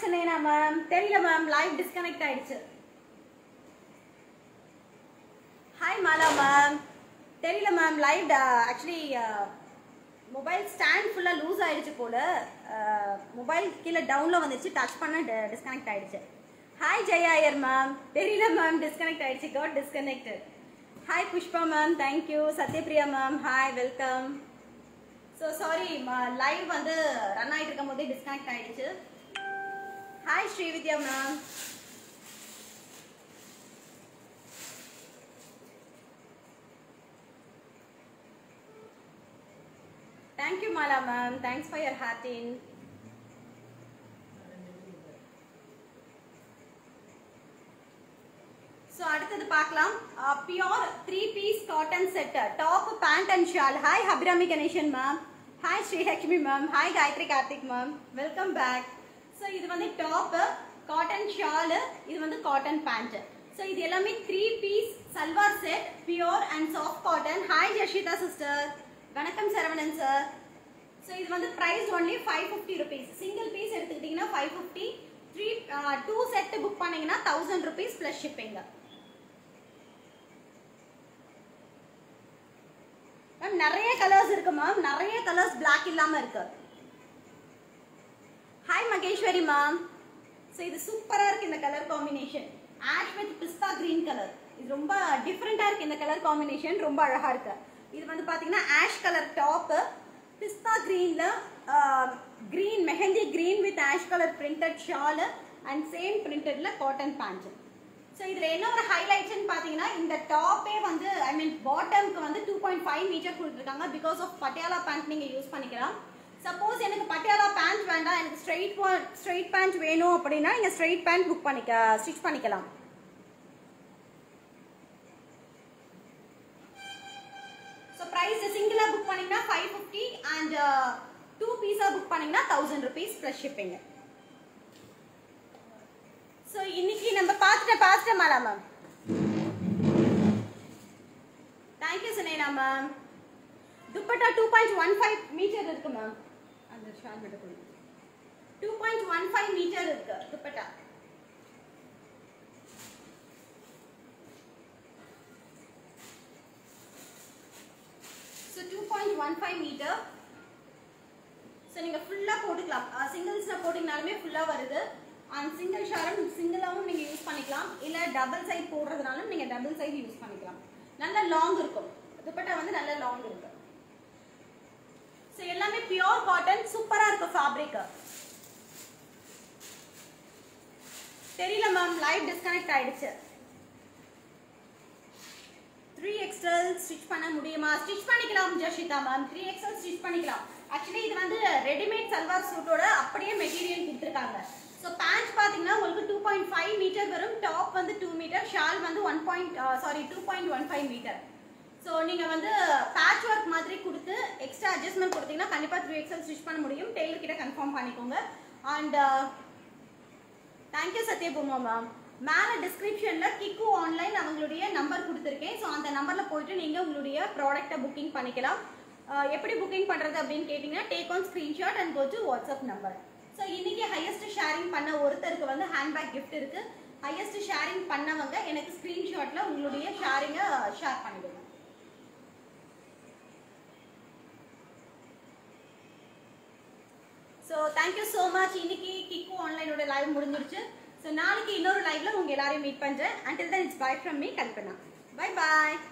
Sunaina ma'am தெரியல ma'am live disconnect ஆயிடுச்சு hi Mala ma'am தெரியல ma'am live actually mobile stand ஃபுல்லாக லூஸ் ஆயிடுச்சு போல மொபைல் கீழே டவுனில் வந்துச்சு டச் பண்ண டிஸ்கனெக்ட் ஆயிடுச்சு ஹாய் ஜெயா ஐயர் மேம் தெரியல மேம் டிஸ்கனெக்ட் ஆயிடுச்சு got disconnected hi Pushpa ma'am thank you Sathyapriya ma'am hi welcome so sorry live வந்து ரன் ஆகிட்டு இருக்கும் போதே டிஸ்கனெக்ட் ஆயிடுச்சு hi Srividya ma'am thank you Mala ma'am thanks for your ஹார்டின் ஸோ அடுத்தது பார்க்கலாம் pure three piece cotton set top pant and shawl hi Abirami Ganesan ma'am hi Srilakshmi ma'am hi Gayathri Karthik ma'am welcome back so இது வந்து டாப் காட்டன் ஷால் இது வந்து காட்டன் பேண்ட் ஸோ இது எல்லாமே three piece salwar set pure and soft cotton hi Jashitha sister வணக்கம் Saravanan sir so இது வந்து price only five fifty rupees single piece எடுத்துக்கிட்டிங்கன்னா five fifty three two set book பண்ணீங்கன்னா தௌசண்ட் ருபீஸ் ப்ளஸ் ஷிப்பிங்க மேம் நிறைய colours இருக்கு மேம் நிறைய கலர்ஸ் Black இல்லாம இருக்கு ஹாய் மகேஸ்வரி மேம் ஸோ இது சூப்பரா இருக்கு இந்த colour combination ash with pista green colour இது ரொம்ப டிஃப்ரெண்டா இருக்கு இந்த கலர் காம்பினேஷன் ரொம்ப அழகா இருக்கு இது வந்து பாத்தீங்கன்னா ஆஷ் கலர் டாப் பிஸ்தா கிரீன்ல green mehndi green with ash colour printed shawl and same பிரிண்டட்ல காட்டன் பேண்ட் ஸோ இதில் என்ன ஒரு ஹைலைட்ஸ்னு பார்த்தீங்கன்னா இந்த டாப்பே வந்து ஐ மீன் பாட்டம்க்கு வந்து டூ பாயிண்ட் ஃபைவ் மீட்டர் கொடுத்துருக்காங்க பிகாஸ் ஆஃப் பட்டியாலா பேண்ட் நீங்கள் யூஸ் பண்ணிக்கலாம் சப்போஸ் எனக்கு பட்டியாலா பேண்ட் வேண்டாம் எனக்கு ஸ்ட்ரெயிட் ஸ்ட்ரெயிட் பேண்ட் வேணும் அப்படின்னா நீங்கள் ஸ்ட்ரெயிட் பேண்ட் புக் பண்ணிக்க ஸ்டிச் பண்ணிக்கலாம் ஸோ ப்ரைஸ் சிங்கிளாக புக் பண்ணீங்கன்னா ஃபைவ் ஃபிஃப்டி அண்ட் டூ பீஸாக புக் பண்ணீங்கன்னா தௌசண்ட் ருபீஸ் ப்ளஸ் ஷிப்பிங்க ஸோ இன்னைக்கு நம்ம பார்த்துட்ட பார்த்துட்ட Mala ma'am thank you Sunena ma'am dupatta two point one five metre இருக்கு மேம் அந்த ஷால் மட்டும் கொடுங்க two point one five metre இருக்கு dupatta so two point one five metre so நீங்கள் ஃபுல்லாக போட்டுக்கலாம் சிங்கிள்ஸில் போட்டிங்கனாலுமே ஃபுல்லாக வருது அண்ட் சிங்கிள் ஷாலும் சிங்கிளாகவும் நீங்கள் யூஸ் பண்ணிக்கலாம் இல்லை டபுள் சைட் போடுறதுனாலும் நீங்கள் டபுள் சைட் யூஸ் பண்ணிக்கலாம் நல்ல லாங் இருக்கும் துப்பட்டா வந்து நல்ல லாங் இருக்கும் ஸோ எல்லாமே பியோர் காட்டன் சூப்பராக இருக்கும் ஃபேப்ரிக் தெரியல மேம் லைவ் டிஸ்கனெக்ட் ஆயிடுச்சு த்ரீ எக்ஸ்எல் ஸ்டிச் பண்ண முடியுமா ஸ்டிச் பண்ணிக்கலாம் Jashitha ma'am three XL stitch பண்ணிக்கலாம் ஆக்சுவலி இது வந்து ரெடிமேட் சல்வார் சூட்டோட அப்படியே மெட்டீரியல் கொடுத்துருக்காங்க ஸோ பேண்ட் பார்த்தீங்கன்னா உங்களுக்கு டூ பாயிண்ட் ஃபைவ் மீட்டர் வரும் டாப் வந்து டூ மீட்டர் ஷால் வந்து one point sorry two point one five metre so நீங்கள் வந்து பேட்ச் ஒர்க் மாதிரி கொடுத்து எக்ஸ்ட்ரா அட்ஜஸ்ட்மெண்ட் கொடுத்தீங்கன்னா கண்டிப்பாக த்ரீ எக்ஸ்எல் ஸ்டிச் பண்ண முடியும் டெய்லர் கிட்ட கன்ஃபார்ம் பண்ணிக்கோங்க அண்ட் தேங்க்யூ சத்யபூமா மேம் மேலே டிஸ்கிரிப்ஷனில் கிக்கு ஆன்லைன் அவங்களுடைய நம்பர் கொடுத்துருக்கேன் ஸோ அந்த நம்பரில் போயிட்டு நீங்கள் உங்களுடைய ப்ராடக்ட்டை புக்கிங் பண்ணிக்கலாம் அஹ் எப்படி புக்கிங் பண்ணுறது அப்படின்னு கேட்டிங்கன்னா take on screenshot and go to WhatsApp number so இன்னைக்கு ஹையஸ்ட் ஷேரிங் பண்ண ஒருத்தருக்கு வந்து ஹேண்ட்பேக் gift இருக்கு ஹையஸ்ட் ஷேரிங் பண்ணவங்க எனக்கு ஸ்க்ரீன்ஷாட்டில் உங்களுடைய ஷேரிங்கை ஷேர் பண்ணிடுங்க ஸோ தேங்க்யூ ஸோ மச் இன்னைக்கு கிக்கு ஆன்லைனோட லைவ் முடிஞ்சிருச்சு ஸோ நாளைக்கு இன்னொரு லைவ்ல உங்க எல்லாரையும் மீட் பண்றேன் until then it's bye from me Kalpana bye bye